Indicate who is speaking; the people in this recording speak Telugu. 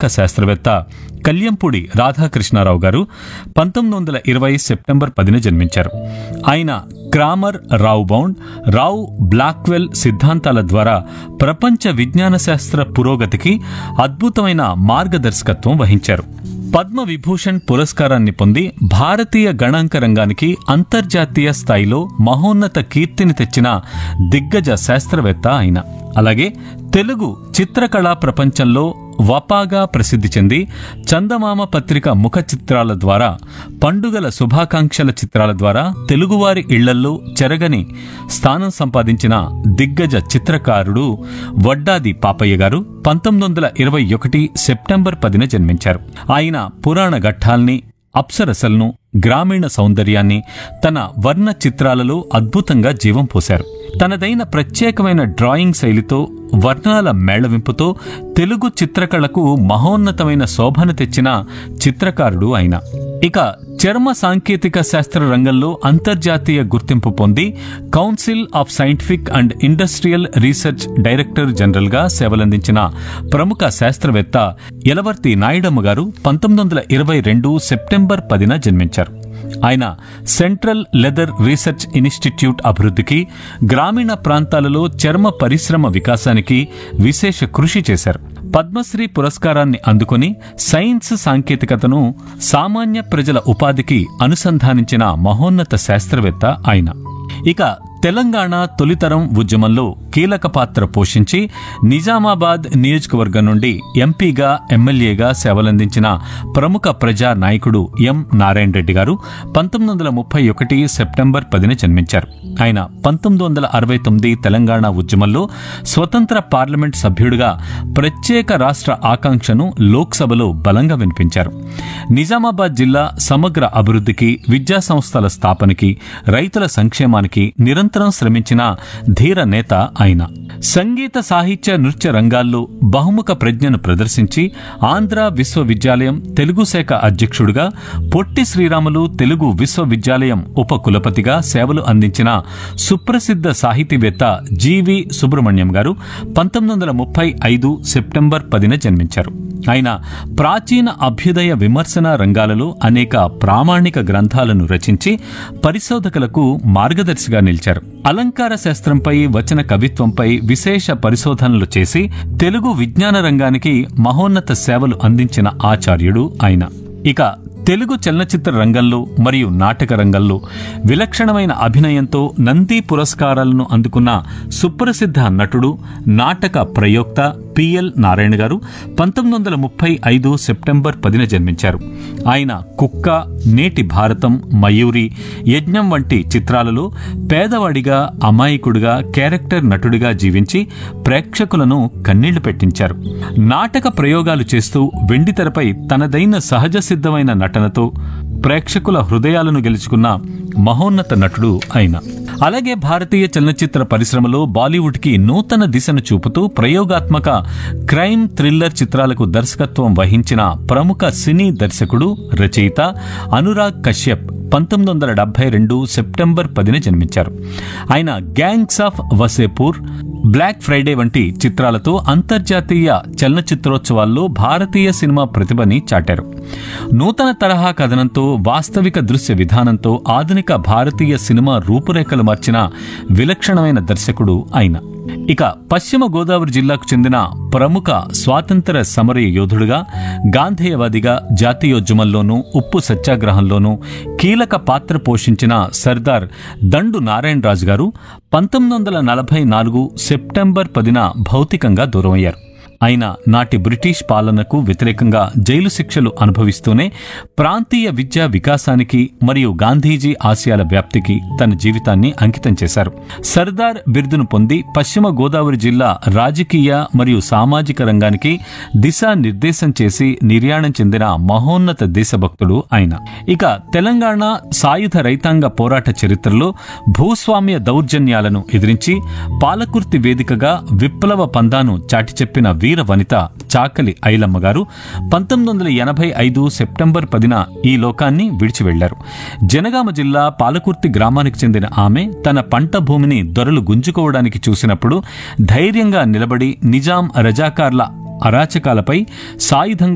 Speaker 1: శాస్త్రవేత్త కల్యంపూడి రాధాకృష్ణారావు గారు పంతొమ్మిది వందల ఇరవై సెప్టెంబర్ పదిన జన్మించారు ఆయన Cramer Rao bound Rao Blackwell సిద్ధాంతాల ద్వారా ప్రపంచ విజ్ఞాన శాస్త్ర పురోగతికి అద్భుతమైన మార్గదర్శకత్వం వహించారు పద్మ విభూషణ్ పురస్కారాన్ని పొంది భారతీయ గణాంక రంగానికి అంతర్జాతీయ స్థాయిలో మహోన్నత కీర్తిని తెచ్చిన దిగ్గజ శాస్త్రవేత్త ఆయన అలాగే తెలుగు చిత్రకళా ప్రపంచంలో వపాగా ప్రసిద్ధి చెంది చందమామ పత్రిక ముఖ చిత్రాల ద్వారా పండుగల శుభాకాంక్షల చిత్రాల ద్వారా తెలుగువారి ఇళ్లల్లో చెరగని స్థానం సంపాదించిన దిగ్గజ చిత్రకారుడు వడ్డాది పాపయ్య గారు పంతొమ్మిది వందల ఇరవై ఒకటి సెప్టెంబర్ పదిన జన్మించారు ఆయన పురాణ ఘట్టాల్ని అప్సరసలను గ్రామీణ సౌందర్యాన్ని తన వర్ణ చిత్రాలలో అద్భుతంగా జీవం పోశారు తనదైన ప్రత్యేకమైన డ్రాయింగ్ శైలితో వర్ణాల మేళవింపుతో తెలుగు చిత్రకళకు మహోన్నతమైన శోభను తెచ్చిన చిత్రకారుడు ఆయన ఇక చర్మ సాంకేతిక శాస్త్ర రంగంలో అంతర్జాతీయ గుర్తింపు పొంది council of scientific and industrial research director general గా సేవలందించిన ప్రముఖ శాస్త్రవేత్త యలవర్తి నాయుడమ్మ గారు పంతొమ్మిది వందల ఇరవై రెండు సెప్టెంబర్ పదిన జన్మించారు ఆయన సెంట్రల్ లెదర్ రీసెర్చ్ ఇన్స్టిట్యూట్ అభివృద్ధికి గ్రామీణ ప్రాంతాలలో చర్మ పరిశ్రమ వికాసానికి విశేష కృషి చేశారు పద్మశ్రీ పురస్కారాన్ని అందుకొని సైన్స్ సాంకేతికతను సామాన్య ప్రజల ఉపాధికి అనుసంధానించిన మహోన్నత శాస్త్రవేత్త ఆయన ఇక తెలంగాణ తొలితరం ఉద్యమంలో కీలక పాత్ర పోషించి నిజామాబాద్ నియోజకవర్గం నుండి ఎంపీగా ఎమ్మెల్యేగా సేవలందించిన ప్రముఖ ప్రజా నాయకుడు ఎం నారాయణ రెడ్డి గారు పంతొమ్మిది వందల ముప్పై ఒకటి సెప్టెంబర్ పదిన జన్మించారు ఆయన పంతొమ్మిది వందల అరవై తొమ్మిది తెలంగాణ ఉద్యమంలో స్వతంత్ర పార్లమెంట్ సభ్యుడిగా ప్రత్యేక రాష్ట్ర ఆకాంక్షను లోక్సభలో బలంగా వినిపించారు నిజామాబాద్ జిల్లా సమగ్ర అభివృద్ధికి విద్యా సంస్థల స్థాపనకి రైతుల సంక్షేమానికి నిరంతరం శ్రమించిన ధీర నేత ఆయన సంగీత సాహిత్య నృత్య రంగాల్లో బహుముఖ ప్రజ్ఞను ప్రదర్శించి ఆంధ్ర విశ్వవిద్యాలయం తెలుగు శాఖ అధ్యక్షుడిగా పొట్టి శ్రీరాములు తెలుగు విశ్వవిద్యాలయం ఉప కులపతిగా సేవలు అందించిన సుప్రసిద్ధ సాహితీవేత్త జీవి సుబ్రహ్మణ్యం గారు పంతొమ్మిది వందల ముప్పై ఐదు సెప్టెంబర్ పదిన జన్మించారు ఆయన ప్రాచీన అభ్యుదయ విమర్శన రంగాలలో అనేక ప్రామాణిక గ్రంథాలను రచించి పరిశోధకులకు మార్గదర్శిగా నిలిచారు అలంకార శాస్త్రంపై వచన కవిత్వంపై విశేష పరిశోధనలు చేసి తెలుగు విజ్ఞాన రంగానికి మహోన్నత సేవలు అందించిన ఆచార్యుడు ఆయన ఇక తెలుగు చలనచిత్ర రంగంలో మరియు నాటక రంగంలో విలక్షణమైన అభినయంతో నంది పురస్కారాలను అందుకున్న సుప్రసిద్ధ నటుడు నాటక ప్రయోక్త పిఎల్ నారాయణ గారు పంతొమ్మిది వందల ముప్పై ఐదు సెప్టెంబర్ పదిన జన్మించారు ఆయన కుక్క నేటి భారతం మయూరి యజ్ఞం వంటి చిత్రాలలో పేదవాడిగా అమాయకుడిగా క్యారెక్టర్ నటుడిగా జీవించి ప్రేక్షకులను కన్నీళ్లు పెట్టించారు నాటక ప్రయోగాలు చేస్తూ వెండితెరపై తనదైన సహజ సిద్ధమైన నటనతో ప్రేక్షకుల హృదయాలను గెలుచుకున్న మహోన్నత నటుడు ఆయన అలాగే భారతీయ చలనచిత్ర పరిశ్రమలో బాలీవుడ్కి నూతన దిశను చూపుతూ ప్రయోగాత్మక క్రైమ్ థ్రిల్లర్ చిత్రాలకు దర్శకత్వం వహించిన ప్రముఖ సినీ దర్శకుడు రచయిత అనురాగ్ కశ్యప్ పంతొమ్మిది వందల డెబ్బై రెండు సెప్టెంబర్ పదిన జన్మించారు ఆయన gangs of Wasseypur black Friday వంటి చిత్రాలతో అంతర్జాతీయ చలనచిత్రోత్సవాల్లో భారతీయ సినిమా ప్రతిభని చాటారు నూతన తరహా కథనంతో వాస్తవిక దృశ్య విధానంతో ఆధునిక భారతీయ సినిమా రూపురేఖలు మార్చిన విలక్షణమైన దర్శకుడు ఆయన ఇక పశ్చిమ గోదావరి జిల్లాకు చెందిన ప్రముఖ స్వాతంత్ర సమర యోధుడుగా గాంధేయవాదిగా జాతీయోద్యమంలోనూ ఉప్పు సత్యాగ్రహంలోనూ కీలక పాత్ర పోషించిన సర్దార్ దండు నారాయణరాజు గారు పంతొమ్మిది వందల నలభై నాలుగు సెప్టెంబర్ పదిన భౌతికంగా దూరమయ్యారు ఆయన నాటి బ్రిటిష్ పాలనకు వ్యతిరేకంగా జైలు శిక్షలు అనుభవిస్తూనే ప్రాంతీయ విద్యా వికాసానికి మరియు గాంధీజీ ఆశయాల వ్యాప్తికి తన జీవితాన్ని అంకితం చేశారు సర్దార్ బిరుదును పొంది పశ్చిమ గోదావరి జిల్లా రాజకీయ మరియు సామాజిక రంగానికి దిశానిర్దేశం చేసి నిర్యాణం చెందిన మహోన్నత దేశభక్తుడు ఆయన ఇక తెలంగాణ సాయుధ రైతాంగ పోరాట చరిత్రలో భూస్వామ్య దౌర్జన్యాలను ఎదిరించి పాలకుర్తి వేదికగా విప్లవ పందాను చాటి చెప్పిన వీర వనిత చాకలి ఐలమ్మ గారు పంతొమ్మిది వందల ఎనభై ఐదు సెప్టెంబర్ పదిన ఈ లోకాన్ని విడిచి వెళ్లారు జనగామ జిల్లా పాలకుర్తి గ్రామానికి చెందిన ఆమె తన పంట భూమిని దొరలు గుంజుకోవడానికి చూసినప్పుడు ధైర్యంగా నిలబడి నిజాం రజాకార్ల అరాచకాలపై సాయుధంగా